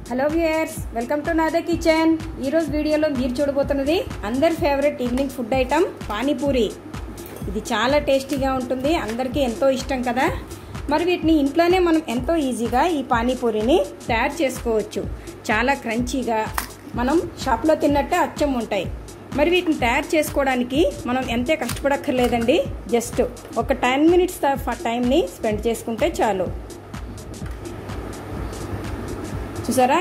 hello viewers welcome to నాదే kitchen ఈరోజు వీడియోలో మీరు చూడబోతున్నది అందరి favourite evening food item panipuri ఇది చాలా టేస్టీగా ఉంటుంది అందరికీ ఎంతో ఇష్టం కదా మరి వీటిని ఇంట్లోనే మనం ఎంతో ఈజీగా ఈ పానీపూరిని తయారు చేసుకోవచ్చు చాలా క్రంచీగా మనం షాప్లో తిన్నట్టే అచ్చం ఉంటాయి మరి వీటిని తయారు చేసుకోవడానికి మనం ఎంతే కష్టపడక్కర్లేదండి జస్ట్ ఒక టెన్ మినిట్స్ టైంని స్పెండ్ చేసుకుంటే చాలు చూసారా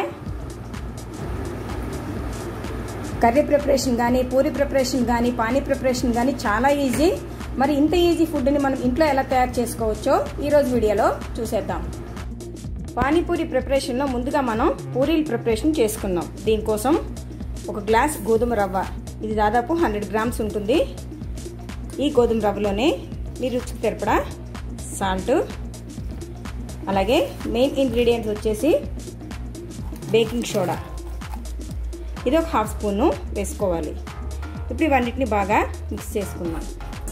కర్రీ ప్రిపరేషన్ కానీ పూరి ప్రిపరేషన్ కానీ పానీ ప్రిపరేషన్ కానీ చాలా ఈజీ మరి ఇంత ఈజీ ఫుడ్ని మనం ఇంట్లో ఎలా తయారు చేసుకోవచ్చో ఈరోజు వీడియోలో చూసేద్దాం పానీపూరి ప్రిపరేషన్లో ముందుగా మనం పూరీల ప్రిపరేషన్ చేసుకుందాం దీనికోసం ఒక గ్లాస్ గోధుమ రవ్వ ఇది దాదాపు హండ్రెడ్ గ్రామ్స్ ఉంటుంది ఈ గోధుమ రవ్వలోనే మీరు రుచికి తెరపడా సాల్ట్ అలాగే మెయిన్ ఇంగ్రీడియంట్స్ వచ్చేసి బేకింగ్ సోడా ఇది ఒక హాఫ్ స్పూను వేసుకోవాలి ఇప్పుడు ఇవన్నిటిని బాగా మిక్స్ చేసుకుందాం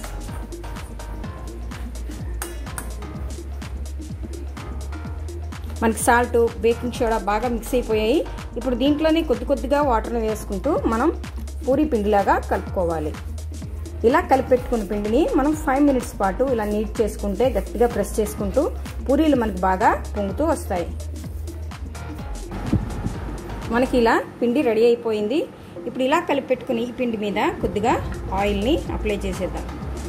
మనకి సాల్ట్ బేకింగ్ సోడా బాగా మిక్స్ అయిపోయాయి ఇప్పుడు దీంట్లోనే కొద్ది కొద్దిగా వాటర్ని వేసుకుంటూ మనం పూరి పిండిలాగా కలుపుకోవాలి ఇలా కలిపెట్టుకున్న పిండిని మనం ఫైవ్ మినిట్స్ పాటు ఇలా నీట్ చేసుకుంటే గట్టిగా ప్రెస్ చేసుకుంటూ పూరీలు మనకి బాగా పొంగుతూ వస్తాయి మనకి ఇలా పిండి రెడీ అయిపోయింది ఇప్పుడు ఇలా కలిపెట్టుకుని ఈ పిండి మీద కొద్దిగా ఆయిల్ని అప్లై చేసేద్దాం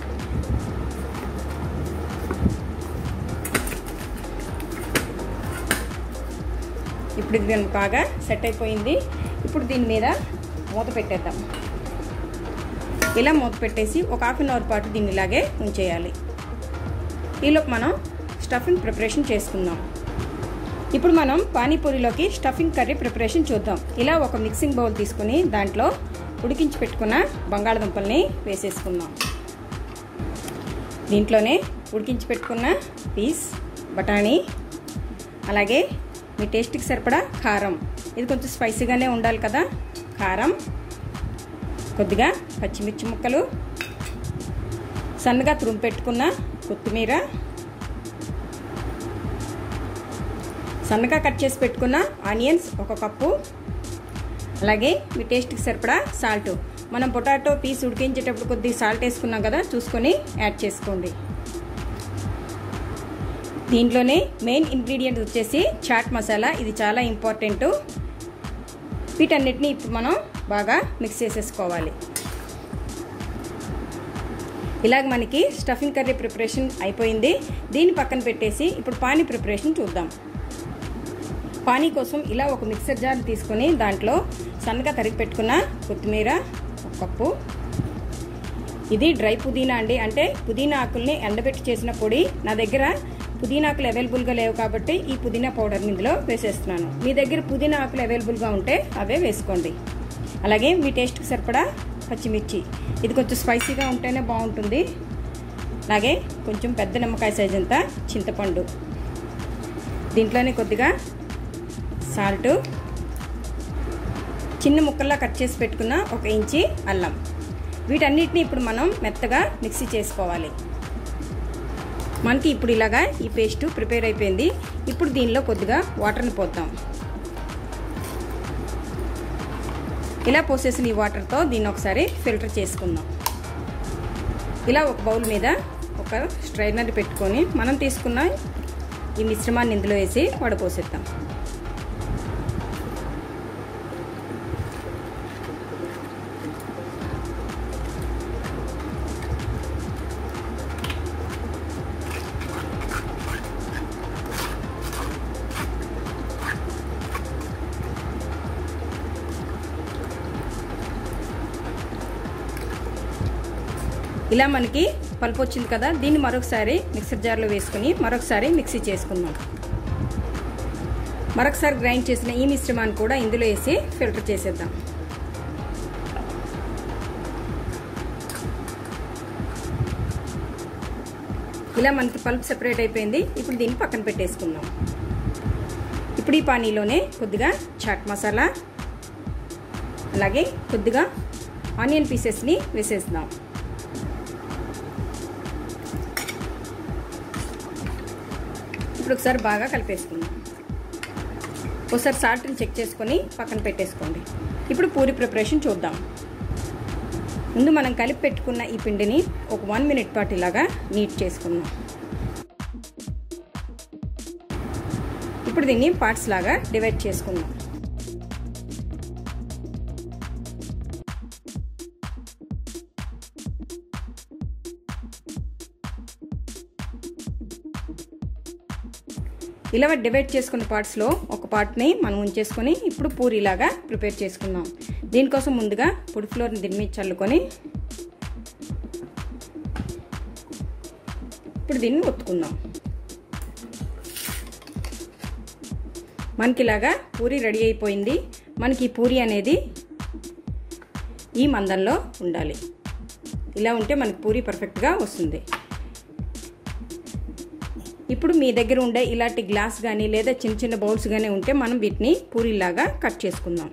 ఇప్పుడు ఇది బాగా సెట్ అయిపోయింది ఇప్పుడు దీని మీద మూత పెట్టేద్దాం ఇలా మూత పెట్టేసి ఒక హాఫ్ అన్ అవర్ పాటు దీన్ని ఇలాగే ఉంచేయాలి ఈలోపు మనం స్టఫింగ్ ప్రిపరేషన్ చేసుకుందాం ఇప్పుడు మనం పానీపూరిలోకి స్టఫింగ్ కర్రీ ప్రిపరేషన్ చూద్దాం ఇలా ఒక మిక్సింగ్ బౌల్ తీసుకుని దాంట్లో ఉడికించి పెట్టుకున్న బంగాళదుంపల్ని వేసేసుకుందాం దీంట్లోనే ఉడికించి పెట్టుకున్న పీస్ బఠానీ అలాగే మీ టేస్ట్కి సరిపడా కారం ఇది కొంచెం స్పైసీగానే ఉండాలి కదా కారం కొద్దిగా పచ్చిమిర్చి ముక్కలు సన్నగా తురుము పెట్టుకున్న కొత్తిమీర సన్నగా కట్ చేసి పెట్టుకున్న ఆనియన్స్ ఒక కప్పు అలాగే మీ టేస్ట్కి సరిపడా సాల్ట్ మనం పొటాటో పీస్ ఉడికించేటప్పుడు కొద్దిగా సాల్ట్ వేసుకున్నాం కదా చూసుకొని యాడ్ చేసుకోండి దీంట్లోనే మెయిన్ ఇంగ్రీడియంట్ వచ్చేసి చాట్ మసాలా ఇది చాలా ఇంపార్టెంట్ వీటన్నిటిని ఇప్పుడు మనం బాగా మిక్స్ చేసేసుకోవాలి ఇలాగ మనకి స్టఫింగ్ కర్రీ ప్రిపరేషన్ అయిపోయింది దీన్ని పక్కన పెట్టేసి ఇప్పుడు పానీ ప్రిపరేషన్ చూద్దాం పానీ కోసం ఇలా ఒక మిక్సర్ జార్ తీసుకొని దాంట్లో సన్నగా తరిగి పెట్టుకున్న కొత్తిమీర ఒక కప్పు ఇది డ్రై పుదీనా అండి అంటే పుదీనా ఆకుల్ని ఎండబెట్టి చేసిన పొడి నా దగ్గర పుదీనా ఆకులు అవైలబుల్గా లేవు కాబట్టి ఈ పుదీనా పౌడర్ ఇందులో వేసేస్తున్నాను మీ దగ్గర పుదీనా ఆకులు అవైలబుల్గా ఉంటే అవే వేసుకోండి అలాగే మీ టేస్ట్కి సరిపడా పచ్చిమిర్చి ఇది కొంచెం స్పైసీగా ఉంటేనే బాగుంటుంది అలాగే కొంచెం పెద్ద నిమ్మకాయ సైజ్ అంతా చింతపండు దీంట్లోనే కొద్దిగా సాల్ట్ చిన్న ముక్కల్లా కట్ చేసి పెట్టుకున్న ఒక ఇంచి అల్లం వీటన్నిటిని ఇప్పుడు మనం మెత్తగా మిక్సీ చేసుకోవాలి మనకి ఇప్పుడు ఇలాగా ఈ పేస్ట్ ప్రిపేర్ అయిపోయింది ఇప్పుడు దీనిలో కొద్దిగా వాటర్ని పోద్దాం ఇలా పోసేసిన ఈ వాటర్తో దీన్ని ఒకసారి ఫిల్టర్ చేసుకుందాం ఇలా ఒక బౌల్ మీద ఒక స్ట్రైనర్ పెట్టుకొని మనం తీసుకున్న ఈ మిశ్రమాన్ని ఇందులో వేసి వడపోసేద్దాం ఇలా మనకి పలుపు వచ్చింది కదా దీన్ని మరొకసారి మిక్సర్ జార్లో వేసుకుని మరొకసారి మిక్సీ చేసుకుందాం మరొకసారి గ్రైండ్ చేసిన ఈ మిశ్రమాన్ని కూడా ఇందులో వేసి ఫిల్టర్ చేసేద్దాం ఇలా మనకి పల్ప్ సెపరేట్ అయిపోయింది ఇప్పుడు దీన్ని పక్కన పెట్టేసుకుందాం ఇప్పుడు ఈ పానీలోనే కొద్దిగా చాట్ మసాలా అలాగే కొద్దిగా ఆనియన్ పీసెస్ని వేసేద్దాం ఇప్పుడు ఒకసారి బాగా కలిపేసుకుందాం ఒకసారి సాల్ట్ని చెక్ చేసుకొని పక్కన పెట్టేసుకోండి ఇప్పుడు పూరి ప్రిపరేషన్ చూద్దాం ముందు మనం కలిపి పెట్టుకున్న ఈ పిండిని ఒక వన్ మినిట్ పాటు ఇలాగా నీట్ చేసుకుందాం ఇప్పుడు దీన్ని పార్ట్స్ లాగా డివైడ్ చేసుకుందాం ఇలా డివైడ్ చేసుకున్న పార్ట్స్లో ఒక పార్ట్ని మనం ఉంచేసుకొని ఇప్పుడు పూరిలాగా ప్రిపేర్ చేసుకుందాం దీనికోసం ముందుగా పొడి ఫ్లోర్ని దీని మీద చల్లుకొని ఇప్పుడు దీన్ని ఒత్తుకుందాం మనకి ఇలాగా పూరి రెడీ అయిపోయింది మనకి ఈ పూరి అనేది ఈ మందంలో ఉండాలి ఇలా ఉంటే మనకి పూరి పర్ఫెక్ట్గా వస్తుంది ఇప్పుడు మీ దగ్గర ఉండే ఇలాంటి గ్లాస్ కానీ లేదా చిన్న చిన్న బౌల్స్ కానీ ఉంటే మనం వీటిని పూరిలాగా కట్ చేసుకుందాం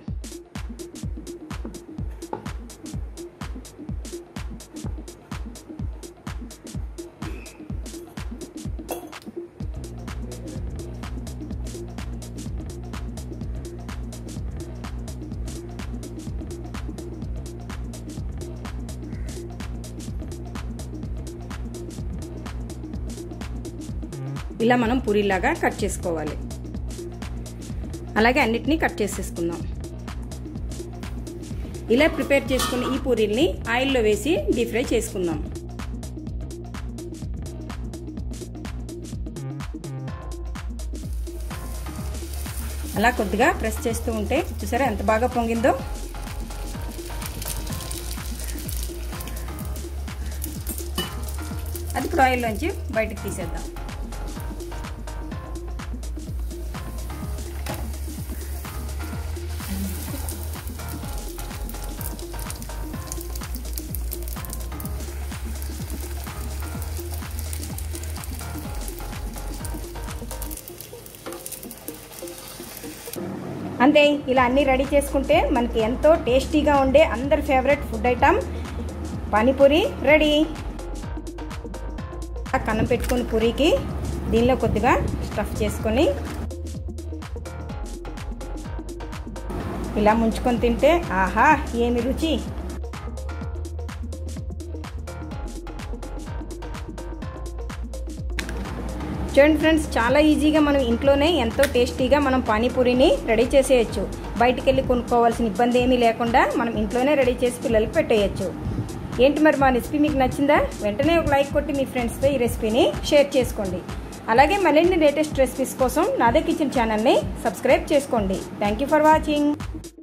ఇలా మనం పూరిలాగా కట్ చేసుకోవాలి అలాగే అన్నిటినీ కట్ చేసేసుకుందాం ఇలా ప్రిపేర్ చేసుకున్న ఈ పూరీల్ని ఆయిల్లో వేసి డీప్ ఫ్రై చేసుకుందాం అలా కొద్దిగా ప్రెస్ చేస్తూ ఉంటే చూసారా ఎంత బాగా పొంగిందో అది ఇప్పుడు ఆయిల్లోంచి బయటకు తీసేద్దాం అంతే ఇలా అన్నీ రెడీ చేసుకుంటే మనకి ఎంతో టేస్టీగా ఉండే అందరి favourite food item panipuri ready కన్నం పెట్టుకుని పూరికి దీనిలో కొద్దిగా స్టఫ్ చేసుకొని ఇలా ముంచుకొని తింటే ఆహా ఏమి రుచి చూడండి ఫ్రెండ్స్ చాలా ఈజీగా మనం ఇంట్లోనే ఎంతో టేస్టీగా మనం పానీపూరిని రెడీ చేసేయచ్చు బయటికి వెళ్ళి కొనుక్కోవాల్సిన ఇబ్బంది ఏమీ లేకుండా మనం ఇంట్లోనే రెడీ చేసి పిల్లలకి పెట్టేయచ్చు ఏంటి మరి మా రెసిపీ మీకు నచ్చిందా వెంటనే ఒక లైక్ కొట్టి మీ ఫ్రెండ్స్తో ఈ రెసిపీని షేర్ చేసుకోండి అలాగే మరిన్ని లేటెస్ట్ రెసిపీస్ కోసం నాదే కిచెన్ ఛానల్ని సబ్స్క్రైబ్ చేసుకోండి థ్యాంక్ యూ ఫర్ వాచింగ్